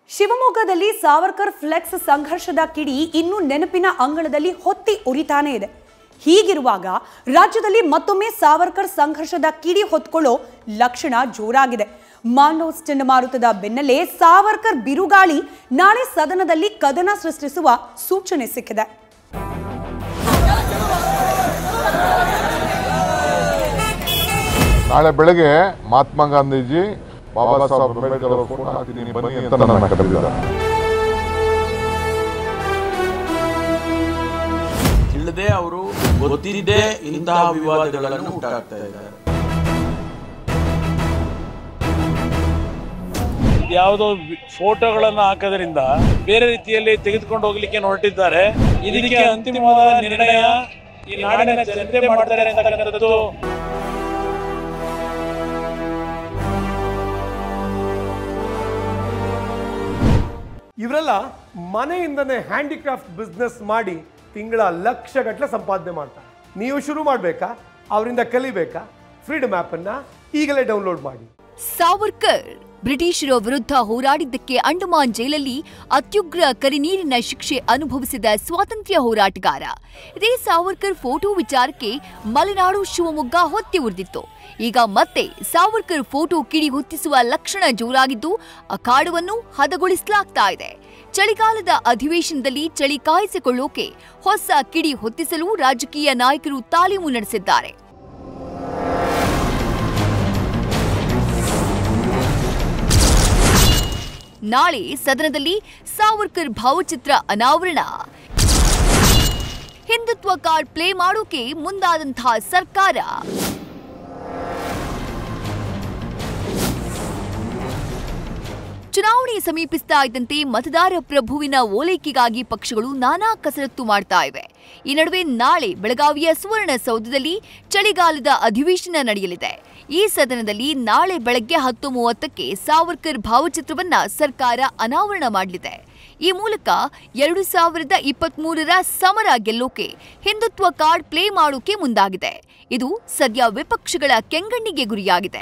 ಶಿವಮೊಗ್ಗದಲ್ಲಿ ಸಾವರ್ಕರ್ ಫ್ಲೆಕ್ಸ್ ಸಂಘರ್ಷದ ಕಿಡಿ ಇನ್ನೂ ನೆನಪಿನ ಅಂಗಳದಲ್ಲಿ ಹೊತ್ತಿ ಉರಿತಾನೇ ಇದೆ ಹೀಗಿರುವಾಗ ರಾಜ್ಯದಲ್ಲಿ ಮತ್ತೊಮ್ಮೆ ಸಾವರ್ಕರ್ ಸಂಘರ್ಷದ ಕಿಡಿ ಹೊತ್ಕೊಳ್ಳೋ ಲಕ್ಷಣ ಜೋರಾಗಿದೆ ಮಾಂಡೋಸ್ ಚಂಡಮಾರುತದ ಬೆನ್ನಲ್ಲೇ ಸಾವರ್ಕರ್ ಬಿರುಗಾಳಿ ನಾಳೆ ಸದನದಲ್ಲಿ ಕದನ ಸೃಷ್ಟಿಸುವ ಸೂಚನೆ ಸಿಕ್ಕಿದೆ ನಾಳೆ ಬೆಳಗ್ಗೆ ಮಹಾತ್ಮ ಗಾಂಧೀಜಿ ಬಾಬಾ ಸಾಹೇಬ್ ಅಂಬೇಡ್ಕರ್ ಅವರ ಫೋಟೋ ಹಾಕ್ತೀನಿ ಬನ್ನಿ ಅಂತ ನನ್ನ ಕರೆದಿದ್ದಾರೆ ತಿಳಿದೇ ಅವರು ಗೊತ್ತಿದ್ದೇ ಇಂತಹ ವಿವಾದಗಳನ್ನು ಉಂಟಾಗ್ತಾ ಇದ್ದಾರೆ ಯಾವುದೋ ಫೋಟೋಗಳನ್ನು ಹಾಕೋದ್ರಿಂದ ಬೇರೆ ರೀತಿಯಲ್ಲಿ ತೆಗೆದುಕೊಂಡು ಹೋಗ್ಲಿಕ್ಕೆ ಹೊರಟಿದ್ದಾರೆ ಇದಕ್ಕೆ ಅಂತಿಮವಾದ ನಿರ್ಣಯ ಈ ನಾಡಿನ ಜನತೆ ಮಾಡ್ತಾರೆ ಅಂತಕ್ಕಂಥದ್ದು ಇವರೆಲ್ಲ ಮನೆಯಿಂದನೇ ಹ್ಯಾಂಡಿಕ್ರಾಫ್ಟ್ ಬಿಸ್ನೆಸ್ ಮಾಡಿ ತಿಂಗಳ ಲಕ್ಷಗಟ್ಟಲೆ ಸಂಪಾದನೆ ಮಾಡ್ತಾರೆ ನೀವು ಶುರು ಮಾಡಬೇಕಾ ಅವರಿಂದ ಕಲಿಬೇಕಾ ಫ್ರೀಡಮ್ ಆ್ಯಪನ್ನು ಈಗಲೇ ಡೌನ್ಲೋಡ್ ಮಾಡಿ ಸಾವರ್ಕರ್ ಬ್ರಿಟಿಷರ ವಿರುದ್ಧ ಹೋರಾಡಿದ್ದಕ್ಕೆ ಅಂಡಮಾನ್ ಜೈಲಲ್ಲಿ ಅತ್ಯುಗ್ರ ಕರಿನೀರಿನ ಶಿಕ್ಷೆ ಅನುಭವಿಸಿದ ಸ್ವಾತಂತ್ರ್ಯ ಹೋರಾಟಗಾರ ಇದೇ ಸಾವರ್ಕರ್ ಫೋಟೋ ವಿಚಾರಕ್ಕೆ ಮಲೆನಾಡು ಶಿವಮೊಗ್ಗ ಹೊತ್ತಿ ಉರಿದಿತ್ತು ಈಗ ಮತ್ತೆ ಸಾವರ್ಕರ್ ಫೋಟೋ ಕಿಡಿ ಹೊತ್ತಿಸುವ ಲಕ್ಷಣ ಜೋರಾಗಿದ್ದು ಅಖಾಡವನ್ನು ಹದಗೊಳಿಸಲಾಗ್ತಾ ಇದೆ ಚಳಿಗಾಲದ ಅಧಿವೇಶನದಲ್ಲಿ ಚಳಿ ಕಾಯಿಸಿಕೊಳ್ಳೋಕೆ ಹೊಸ ಕಿಡಿ ಹೊತ್ತಿಸಲು ರಾಜಕೀಯ ನಾಯಕರು ತಾಲೀಮು ನಡೆಸಿದ್ದಾರೆ ನಾಳೆ ಸದನದಲ್ಲಿ ಸಾವರ್ಕರ್ ಭಾವಚಿತ್ರ ಅನಾವರಣ ಹಿಂದುತ್ವ ಕಾರ್ಡ್ ಪ್ಲೇ ಮಾಡೋಕೆ ಮುಂದಾದಂತಹ ಸರ್ಕಾರ ಚುನಾವಣೆ ಸಮೀಪಿಸ್ತಾ ಇದ್ದಂತೆ ಮತದಾರ ಪ್ರಭುವಿನ ಓಲೈಕೆಗಾಗಿ ಪಕ್ಷಗಳು ನಾನಾ ಕಸರತ್ತು ಮಾಡ್ತಾ ಇವೆ ಈ ನಡುವೆ ನಾಳೆ ಬೆಳಗಾವಿಯ ಸುವರ್ಣಸೌಧದಲ್ಲಿ ಚಳಿಗಾಲದ ಅಧಿವೇಶನ ನಡೆಯಲಿದೆ ಈ ಸದನದಲ್ಲಿ ನಾಳೆ ಬೆಳಗ್ಗೆ ಹತ್ತು ಮೂವತ್ತಕ್ಕೆ ಸಾವರ್ಕರ್ ಭಾವಚಿತ್ರವನ್ನ ಸರ್ಕಾರ ಅನಾವರಣ ಮಾಡಲಿದೆ ಈ ಮೂಲಕ ಎರಡು ಸಾವಿರದ ಇಪ್ಪತ್ಮೂರರ ಸಮರ ಗೆಲ್ಲೋಕೆ ಹಿಂದುತ್ವ ಕಾರ್ಡ್ ಪ್ಲೇ ಮಾಡೋಕೆ ಮುಂದಾಗಿದೆ ಇದು ಸದ್ಯ ವಿಪಕ್ಷಗಳ ಕೆಂಗಣ್ಣಿಗೆ ಗುರಿಯಾಗಿದೆ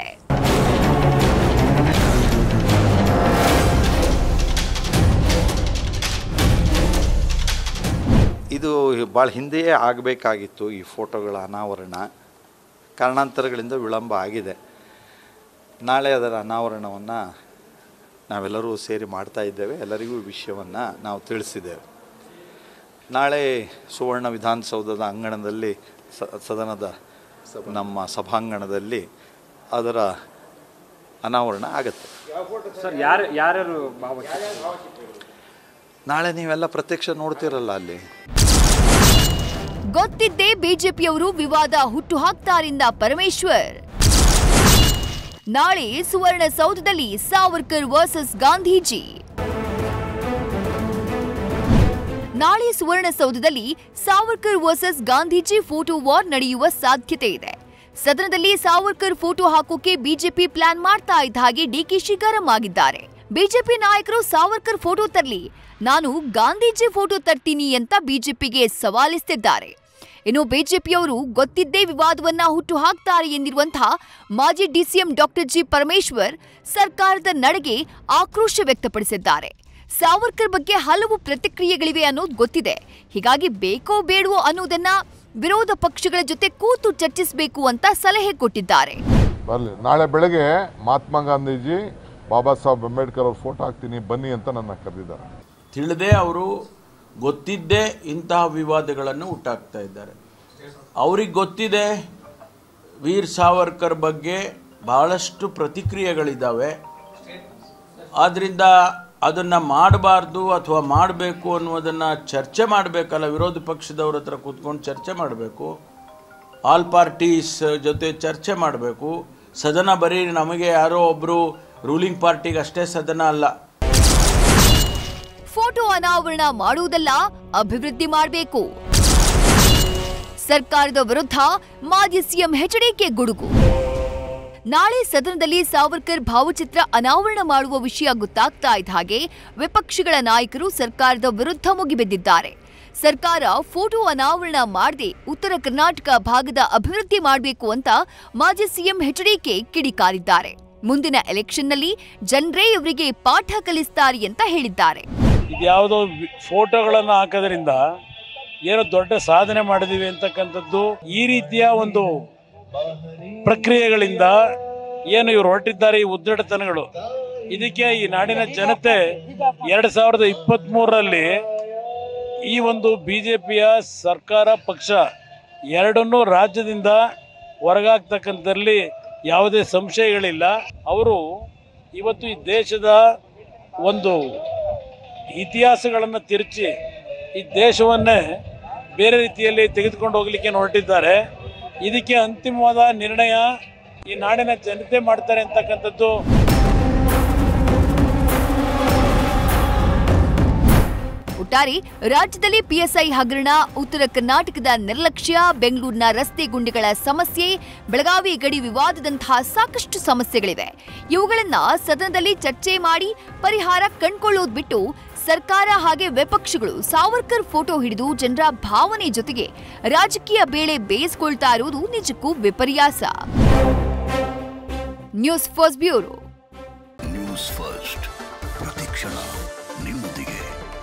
ಇದು ಭಾಳ ಹಿಂದೆಯೇ ಆಗಬೇಕಾಗಿತ್ತು ಈ ಫೋಟೋಗಳ ಅನಾವರಣ ಕಾರಣಾಂತರಗಳಿಂದ ವಿಳಂಬ ಆಗಿದೆ ನಾಳೆ ಅದರ ಅನಾವರಣವನ್ನು ನಾವೆಲ್ಲರೂ ಸೇರಿ ಮಾಡ್ತಾ ಇದ್ದೇವೆ ಎಲ್ಲರಿಗೂ ಈ ವಿಷಯವನ್ನು ನಾವು ತಿಳಿಸಿದ್ದೇವೆ ನಾಳೆ ಸುವರ್ಣ ವಿಧಾನಸೌಧದ ಅಂಗಣದಲ್ಲಿ ಸ ಸದನದ ನಮ್ಮ ಸಭಾಂಗಣದಲ್ಲಿ ಅದರ ಅನಾವರಣ ಆಗುತ್ತೆ ಸರ್ ಯಾರು ಯಾರ್ಯಾರು ಭಾವಚಿತ್ರ ನಾಳೆ ನೀವೆಲ್ಲ ಪ್ರತ್ಯಕ್ಷ ನೋಡ್ತಿರಲ್ಲ ಅಲ್ಲಿ ಗೊತ್ತಿದ್ದೇ ಬಿಜೆಪಿಯವರು ವಿವಾದ ಹುಟ್ಟು ಹಾಕ್ತಾರಿಂದ ಪರಮೇಶ್ವರ್ ನಾಳೆ ಸುವರ್ಣಸೌಧದಲ್ಲಿ ಸಾವರ್ಕರ್ ವರ್ಸಸ್ ಗಾಂಧೀಜಿ ನಾಳೆ ಸುವರ್ಣಸೌಧದಲ್ಲಿ Savarkar versus Gandhiji photo war ನಡೆಯುವ ಸಾಧ್ಯತೆ ಇದೆ ಸದನದಲ್ಲಿ ಸಾವರ್ಕರ್ ಫೋಟೋ ಹಾಕೋಕೆ ಬಿಜೆಪಿ ಪ್ಲಾನ್ ಮಾಡ್ತಾ ಇದ್ದ ಹಾಗೆ ಡಿಕೆಶಿ ಗರಂ ಆಗಿದ್ದಾರೆ ಬಿಜೆಪಿ ನಾಯಕರು ಸಾವರ್ಕರ್ ಫೋಟೋ ತರಲಿ ನಾನು ಗಾಂಧೀಜಿ ಫೋಟೋ ತರ್ತೀನಿ ಅಂತ ಬಿಜೆಪಿಗೆ ಸವಾಲಿಸ್ತಿದ್ದಾರೆ ಇನ್ನು ಬಿಜೆಪಿಯವರು ಗೊತ್ತಿದ್ದೇ ವಿವಾದವನ್ನ ಹುಟ್ಟು ಹಾಕ್ತಾರೆ ಎಂದಿರುವಂತಹ ಮಾಜಿ ಡಿಸಿಎಂ ಡಾಕ್ಟರ್ ಜಿ ಪರಮೇಶ್ವರ್ ಸರ್ಕಾರದ ನಡೆಗೆ ಆಕ್ರೋಶ ವ್ಯಕ್ತಪಡಿಸಿದ್ದಾರೆ ಸಾವರ್ಕರ್ ಬಗ್ಗೆ ಹಲವು ಪ್ರತಿಕ್ರಿಯೆಗಳಿವೆ ಅನ್ನೋದು ಗೊತ್ತಿದೆ ಹೀಗಾಗಿ ಬೇಕೋ ಬೇಡವೋ ಅನ್ನೋದನ್ನ ವಿರೋಧ ಪಕ್ಷಗಳ ಜೊತೆ ಕೂತು ಚರ್ಚಿಸಬೇಕು ಅಂತ ಸಲಹೆ ಕೊಟ್ಟಿದ್ದಾರೆ ಬರಲಿ ನಾಳೆ ಬೆಳಗ್ಗೆ ಮಹಾತ್ಮ ಗಾಂಧೀಜಿ ಬಾಬಾ ಸಾಹೇಬ್ ಅಂಬೇಡ್ಕರ್ ಅವ್ರ ಫೋಟೋ ಹಾಕ್ತೀನಿ ಬನ್ನಿ ಅಂತ ನನ್ನ ಕರೆದಿದ್ದಾರೆ ತಿಳಿದೇ ಅವರು ಗೊತ್ತಿದ್ದೇ ಇಂತಹ ವಿವಾದಗಳನ್ನು ಉಂಟಾಗ್ತಾ ಇದ್ದಾರೆ ಅವ್ರಿಗೆ ಗೊತ್ತಿದೆ ವೀರ್ ಸಾವರ್ಕರ್ ಬಗ್ಗೆ ಬಹಳಷ್ಟು ಪ್ರತಿಕ್ರಿಯೆಗಳಿದ್ದಾವೆ ಆದ್ದರಿಂದ ಅದನ್ನು ಮಾಡಬಾರ್ದು ಅಥವಾ ಮಾಡಬೇಕು ಅನ್ನೋದನ್ನು ಚರ್ಚೆ ಮಾಡಬೇಕಲ್ಲ ವಿರೋಧ ಪಕ್ಷದವ್ರ ಹತ್ರ ಕೂತ್ಕೊಂಡು ಚರ್ಚೆ ಮಾಡಬೇಕು ಆಲ್ ಪಾರ್ಟೀಸ್ ಜೊತೆ ಚರ್ಚೆ ಮಾಡಬೇಕು ಸದನ ಬರೀ ನಮಗೆ ಯಾರೋ ಒಬ್ಬರು ರೂಲಿಂಗ್ ಪಾರ್ಟಿಗೆ ಅಷ್ಟೇ ಸದನ ಅಲ್ಲ ಫೋಟೋ ಅನಾವರಣ ಮಾಡುವುದಲ್ಲ ಅಭಿವೃದ್ಧಿ ಮಾಡಬೇಕು ಸರ್ಕಾರದ ವಿರುದ್ಧ ಮಾಜಿ ಸಿಎಂ ಎಚ್ಡಿಕೆ ಗುಡುಗು ನಾಳೆ ಸದನದಲ್ಲಿ ಸಾವರ್ಕರ್ ಭಾವಚಿತ್ರ ಅನಾವರಣ ಮಾಡುವ ವಿಷಯ ಗೊತ್ತಾಗ್ತಾ ಇದ್ದ ಹಾಗೆ ವಿಪಕ್ಷಗಳ ನಾಯಕರು ಸರ್ಕಾರದ ವಿರುದ್ಧ ಮುಗಿಬಿದ್ದಿದ್ದಾರೆ ಸರ್ಕಾರ ಫೋಟೋ ಅನಾವರಣ ಮಾಡದೆ ಉತ್ತರ ಕರ್ನಾಟಕ ಭಾಗದ ಅಭಿವೃದ್ಧಿ ಮಾಡಬೇಕು ಅಂತ ಮಾಜಿ ಸಿಎಂ ಎಚ್ಡಿಕೆ ಕಿಡಿಕಾರಿದ್ದಾರೆ ಮುಂದಿನ ಎಲೆಕ್ಷನ್ನಲ್ಲಿ ಜನರೇ ಇವರಿಗೆ ಪಾಠ ಕಲಿಸ್ತಾರೆ ಅಂತ ಹೇಳಿದ್ದಾರೆ ಇದ್ಯಾವುದೋ ವಿ- ಫೋಟೋಗಳನ್ನು ಹಾಕೋದ್ರಿಂದ ಏನೋ ದೊಡ್ಡ ಸಾಧನೆ ಮಾಡಿದೀವಿ ಅಂತಕ್ಕಂಥದ್ದು ಈ ರೀತಿಯ ಒಂದು ಪ್ರಕ್ರಿಯೆಗಳಿಂದ ಏನು ಇವರು ಹೊರಟಿದ್ದಾರೆ ಈ ಉದ್ದಟತನಗಳು ಇದಕ್ಕೆ ಈ ನಾಡಿನ ಜನತೆ ಎರಡ್ ಸಾವಿರದ ಇಪ್ಪತ್ತ್ ಮೂರರಲ್ಲಿ ಈ ಒಂದು ಬಿಜೆಪಿಯ ಸರ್ಕಾರ ಪಕ್ಷ ಎರಡನ್ನೂ ರಾಜ್ಯದಿಂದ ಹೊರಗಾಗ್ತಕ್ಕಂಥದ್ರಲ್ಲಿ ಯಾವುದೇ ಸಂಶಯಗಳಿಲ್ಲ ಅವರು ಇವತ್ತು ಈ ದೇಶದ ಒಂದು ಇತಿಹಾಸಗಳನ್ನು ತಿರುಚಿ ಈ ದೇಶವನ್ನೇ ಬೇರೆ ರೀತಿಯಲ್ಲಿ ತೆಗೆದುಕೊಂಡು ಹೋಗ್ಲಿಕ್ಕೆ ಹೊರಟಿದ್ದಾರೆ ಇದಕ್ಕೆ ಅಂತಿಮವಾದ ನಿರ್ಣಯ ಈ ನಾಡಿನ ಜನತೆ ಮಾಡ್ತಾರೆ ಅಂತಕ್ಕಂಥದ್ದು ಒಟ್ಟಾರೆ ರಾಜ್ಯದಲ್ಲಿ ಪಿಎಸ್ಐ ಹಗರಣ ಉತ್ತರ ಕರ್ನಾಟಕದ ನಿರ್ಲಕ್ಷ್ಯ ಬೆಂಗಳೂರಿನ ರಸ್ತೆ ಗುಂಡಿಗಳ ಸಮಸ್ಯೆ ಬೆಳಗಾವಿ ಗಡಿ ವಿವಾದದಂತಹ ಸಾಕಷ್ಟು ಸಮಸ್ಯೆಗಳಿವೆ ಇವುಗಳನ್ನ ಸದನದಲ್ಲಿ ಚರ್ಚೆ ಮಾಡಿ ಪರಿಹಾರ ಕಂಡುಕೊಳ್ಳೋದು ಬಿಟ್ಟು ಸರ್ಕಾರ ಹಾಗೆ ವಿಪಕ್ಷಗಳು ಸಾವರ್ಕರ್ ಫೋಟೋ ಹಿಡಿದು ಜನರ ಭಾವನೆ ಜೊತೆಗೆ ರಾಜಕೀಯ ಬೇಳೆ ಬೇಯಿಸ್ಕೊಳ್ತಾ ಇರುವುದು ನಿಜಕ್ಕೂ ವಿಪರ್ಯಾಸ news first bureau news first ಪ್ರತಿಕ್ಷಣ ನಿಮ್ಮೊಂದಿಗೆ